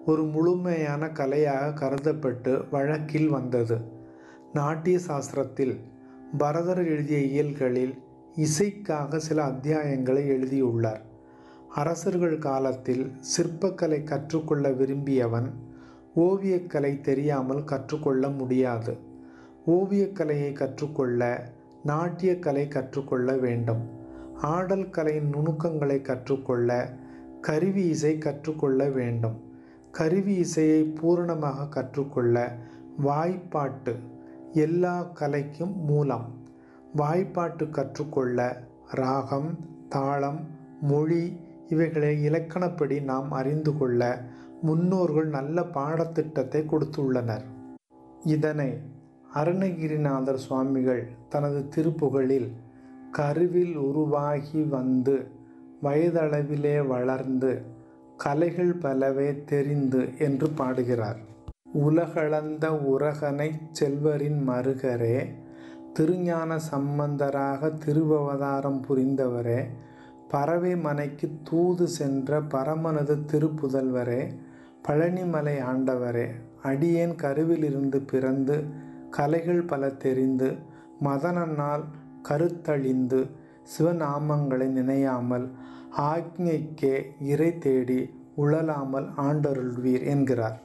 ஒரு முழுமையான கலையாக கருதப்பட்டு வழக்கில் வந்தது நாட்டிய சாஸ்திரத்தில் பரதர் எழுதிய இயல்களில் இசைக்காக சில அத்தியாயங்களை எழுதியுள்ளார் அரசர்கள் காலத்தில் சிற்பக்கலை கற்றுக்கொள்ள விரும்பியவன் ஓவியக்கலை தெரியாமல் கற்றுக்கொள்ள முடியாது ஓவியக்கலையை கற்றுக்கொள்ள நாட்டியக்கலை கற்றுக்கொள்ள வேண்டும் ஆடல் கலையின் நுணுக்கங்களை கற்றுக்கொள்ள கருவி இசை கற்றுக்கொள்ள வேண்டும் கருவி இசையை பூரணமாக கற்றுக்கொள்ள வாய்ப்பாட்டு எல்லா கலைக்கும் மூலம் வாய்ப்பாட்டு கற்றுக்கொள்ள ராகம் தாளம் மொழி இவைகளை இலக்கணப்படி நாம் அறிந்து கொள்ள முன்னோர்கள் நல்ல பாடத்திட்டத்தை கொடுத்துள்ளனர் இதனை அருணகிரிநாதர் சுவாமிகள் தனது திருப்புகழில் கருவில் உருவாகி வந்து வயதளவிலே வளர்ந்து கலைகள் பலவே தெரிந்து என்று பாடுகிறார் உலகளந்த உரகனை செல்வரின் மருகரே திருஞான சம்பந்தராக திருவவதாரம் புரிந்தவரே பறவை மனைக்கு தூது சென்ற பரமனது திருப்புதல்வரே பழனிமலை ஆண்டவரே அடியேன் கருவிலிருந்து பிறந்து கலைகள் பல தெரிந்து மதனனால் கருத்தழிந்து சிவநாமங்களை நினையாமல் ஆக்ஞைக்கே இறை தேடி உழலாமல் ஆண்டருள்வீர் என்கிறார்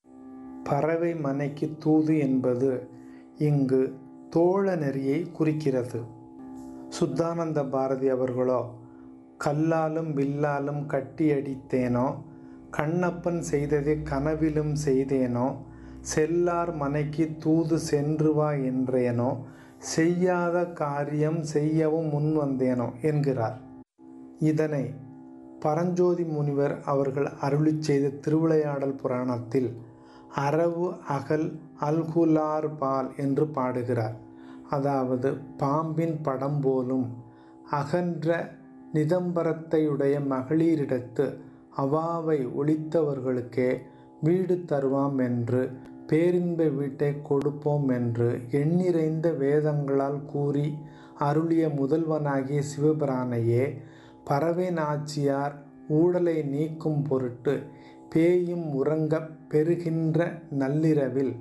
பறவை மனைக்கு தூது என்பது இங்கு தோழ நெறியை குறிக்கிறது சுத்தானந்த பாரதி அவர்களோ கல்லாலும் வில்லாலும் கட்டியடித்தேனோ கண்ணப்பன் செய்ததை கனவிலும் செய்தேனோ செல்லார் மனைக்கு தூது சென்று வா என்றேனோ செய்யாத காரியம் செய்யவும் முன் வந்தேனோ என்கிறார் இதனை பரஞ்சோதி முனிவர் அவர்கள் அருளி செய்த திருவிளையாடல் புராணத்தில் அரவு அகல் அல்குலார் பால் என்று பாடுகிறார் அதாவது பாம்பின் படம் போலும் அகன்ற நிதம்பரத்தையுடைய மகளிரிடத்து அவாவை ஒழித்தவர்களுக்கே வீடு தருவாம் என்று பேரின்ப வீட்டை கொடுப்போம் என்று எண்ணிறைந்த வேதங்களால் கூறி அருளிய முதல்வனாகிய சிவபிரானையே பறவை நாச்சியார் ஊடலை நீக்கும் பொருட்டு பேயும் உறங்க பெறுகின்ற நள்ளிரவில்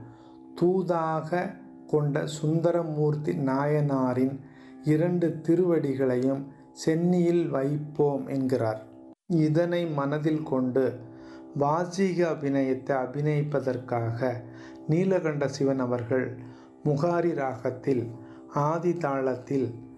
தூதாக கொண்ட சுந்தரமூர்த்தி நாயனாரின் இரண்டு திருவடிகளையும் சென்னியில் வைப்போம் என்கிறார் இதனை மனதில் கொண்டு வாசிக அபிநயத்தை அபிநயிப்பதற்காக நீலகண்ட சிவன் அவர்கள் முகாரி ராகத்தில் ஆதி தாளத்தில்